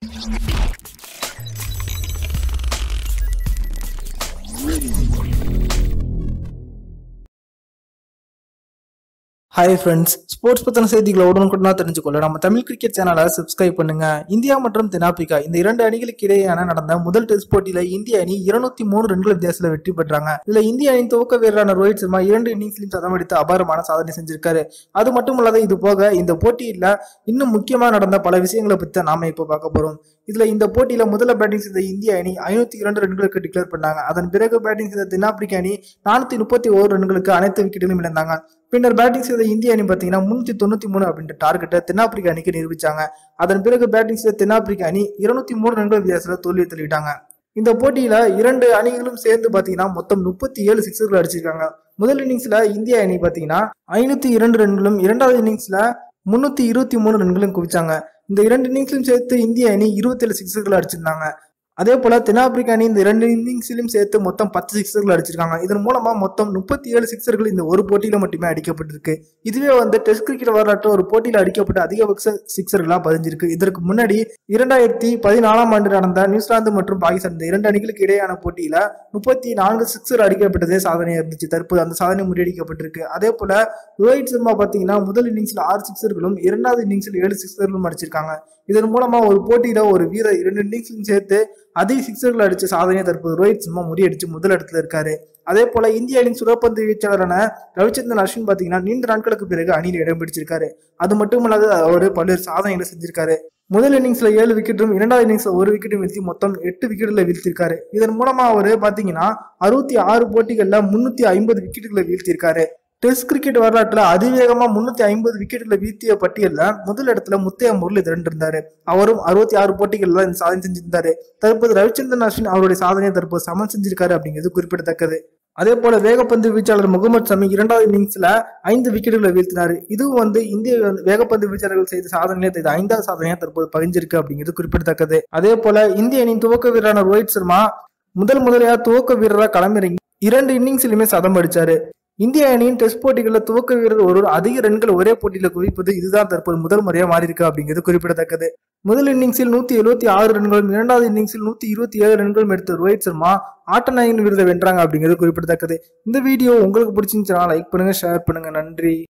hi friends sports பத்தின செய்திகளை உடனுக்குடனா தெரிஞ்சுக்கொள்ள நம்ம தமிழ் கிரிக்கெட் சேனலை சப்ஸ்கிரைப் பண்ணுங்க இந்தியா மற்றும் தென்னாப்பிரிக்கா இந்த இரண்டு அணிகளுக்கு இடையேயான நடந்த முதல் டெஸ்ட் போட்டியில இந்திய அணி இருநூத்தி மூணு ரன்கள் வித்தியாசத்துல வெற்றி பெற்றாங்க இதுல இந்திய அணியின் துவக்க வீரரான ரோஹித் சர்மா இரண்டு இன்னிங்ஸ்லையும் சதம் அடித்து அபாரமான சாதனை செஞ்சிருக்காரு அது மட்டும் இல்லாத இது போக இந்த போட்டியில இன்னும் முக்கியமா நடந்த பல விஷயங்களை பத்தி தான் நாம இப்போ பார்க்க போறோம் இதுல இந்த போட்டியில முதல்ல பேட்டிங் செய்த இந்திய அணி ஐநூத்தி இரண்டு ரன்களுக்கு டிக்ளேர் பண்ணாங்க அதன் பிறகு பேட்டிங் செய்த தென்னாப்பிரிக்க அணி நானூத்தி முப்பத்தி ஓரு ரன்களுக்கு அனைத்து விக்கெட்டுகளும் இழந்தாங்க பின்னர் பேட்டிங் செய்த இந்திய அணி பார்த்தீங்கன்னா முன்னூத்தி தொண்ணூத்தி மூணு அப்படின்ற டார்கெட்டை தென்னாப்பிரிக்க அணிக்கு நிரூபிச்சாங்க அதன் பிறகு பேட்டிங் செய்த தென்னாப்பிரிக்க அணி இருநூத்தி மூணு ரன்கள் வித்தியாசத்துல தோல்வி தள்ளிட்டாங்க இந்த போட்டியில இரண்டு அணிகளும் சேர்ந்து பாத்தீங்கன்னா மொத்தம் முப்பத்தி ஏழு சிக்ஸர்கள் அடிச்சிருக்காங்க முதல் இன்னிங்ஸ்ல இந்திய அணி பாத்தீங்கன்னா ஐநூத்தி இரண்டு ரன்களும் இரண்டாவது இன்னிங்ஸ்ல முன்னூத்தி இருபத்தி மூணு ரன்களும் குவிச்சாங்க இந்த இரண்டு இன்னிங்ஸ்லையும் சேர்த்து இந்திய அணி இருபத்தி ஏழு சிக்ஸர்கள் அடிச்சிருந்தாங்க அதே போல தென்னாப்பிரிக்க அணி இந்த ரெண்டு இன்னிங்ஸ்லையும் சேர்த்து மொத்தம் பத்து சிக்ஸர்கள் அடிச்சிருக்காங்க இதன் மூலமா மொத்தம் முப்பத்தி ஏழு சிக்ஸர்கள் இந்த ஒரு போட்டியில மட்டுமே அடிக்கப்பட்டிருக்கு இதுவே வந்து டெஸ்ட் கிரிக்கெட் வரலாற்று ஒரு போட்டியில அடிக்கப்பட்ட அதிகபட்ச சிக்ஸர்களா பதிஞ்சிருக்கு இதற்கு முன்னாடி இரண்டாயிரத்தி பதினாலாம் ஆண்டு நடந்த நியூசிலாந்து மற்றும் பாகிஸ்தான் இந்த இரண்டு அணிகளுக்கு இடையான போட்டியில முப்பத்தி நான்கு சிக்ஸர் அடிக்கப்பட்டதே சாதனையா இருந்துச்சு தற்போது அந்த சாதனை முறியடிக்கப்பட்டிருக்கு அதே போல ரோஹித் சர்மா பாத்தீங்கன்னா முதல் இன்னிங்ஸ்ல ஆறு சிக்ஸர்களும் இரண்டாவது இன்னிங்ஸ்ல ஏழு சிக்ஸர்களும் அடிச்சிருக்காங்க இதன் மூலமா ஒரு போட்டியில ஒரு வீரர் இரண்டு இன்னிங்ஸ்லையும் சேர்த்து அதிக சிக்ஸர்கள் அடிச்ச சாதனையை தற்போது ரோஹித் சர்மா முறியடிச்சு முதல் இடத்துல இருக்காரு அதே போல இந்திய அணியின் சுழற்பந்து வீச்சாளரான ரவிச்சந்திரன் அஸ்வின் பாத்தீங்கன்னா நீண்ட நாட்களுக்கு பிறகு அணியில் இடம் பிடிச்சிருக்காரு அது மட்டுமல்லாது அவர் பல்வேறு சாதனைகளை செஞ்சிருக்காரு முதல் இன்னிங்ஸ்ல ஏழு விக்கெட்டும் இரண்டாவது இன்னிங்ஸ்ல ஒரு விக்கெட்டும் வீழ்த்தி மொத்தம் எட்டு விக்கெட்டுல வீழ்த்திருக்காரு இதன் மூலமா அவர் பாத்தீங்கன்னா அறுபத்தி ஆறு போட்டிகள்ல முன்னூத்தி ஐம்பது விக்கெட்டுகளை வீழ்த்திருக்காரு டெஸ்ட் கிரிக்கெட் வரலாற்றுல அதிவேகமா முன்னூத்தி ஐம்பது விக்கெட்டுல வீழ்த்திய பட்டியல்ல முதல் இடத்துல முத்தையா முரளிதரன் இருந்தாரு அவரும் அறுபத்தி ஆறு போட்டிகள்ல இந்த சாதனை செஞ்சிருந்தாரு தற்போது ரவிச்சந்திரன் அஸ்வின் அவருடைய சாதனையை தற்போது சமன் செஞ்சிருக்காரு அப்படிங்கிறது குறிப்பிடத்தக்கது அதே போல வேகப்பந்து வீச்சாளர் முகமது சமி இரண்டாவது இன்னிங்ஸ்ல ஐந்து விக்கெட்டுகளை வீழ்த்தினார் இதுவும் வந்து இந்திய வந்து வேகப்பந்து வீச்சாளர்கள் செய்த சாதனையில இது ஐந்தாவது சாதனையா தற்போது பகிர்ந்திருக்கு அப்படிங்கிறது குறிப்பிடத்தக்கது அதே போல இந்திய அணியின் துவக்க வீரரான ரோஹித் சர்மா முதல் முதலையா துவக்க வீரராக களமிறங்கி இரண்டு இன்னிங்ஸ்லயுமே சதம் அடிச்சாரு இந்திய அணியின் டெஸ்ட் போட்டிகளில் துவக்க வீரர் ஒருவர் அதிக ரன்கள் ஒரே போட்டியில குவிப்பது இதுதான் தற்போது முதல் முறையா மாறி இருக்கு அப்படிங்கிறது குறிப்பிடத்தக்கது முதல் இன்னிங்ஸில் நூத்தி எழுபத்தி ஆறு ரன்களும் இரண்டாவது இன்னிங்ஸில் நூத்தி இருபத்தி ஏழு ரன்களும் எடுத்த ரோஹித் சர்மா ஆட்ட நாயகன் விருதை வென்றாங்க அப்படிங்கிறது குறிப்பிடத்தக்கது இந்த வீடியோ உங்களுக்கு பிடிச்சிருந்துச்சுன்னா லைக் பண்ணுங்க ஷேர் பண்ணுங்க நன்றி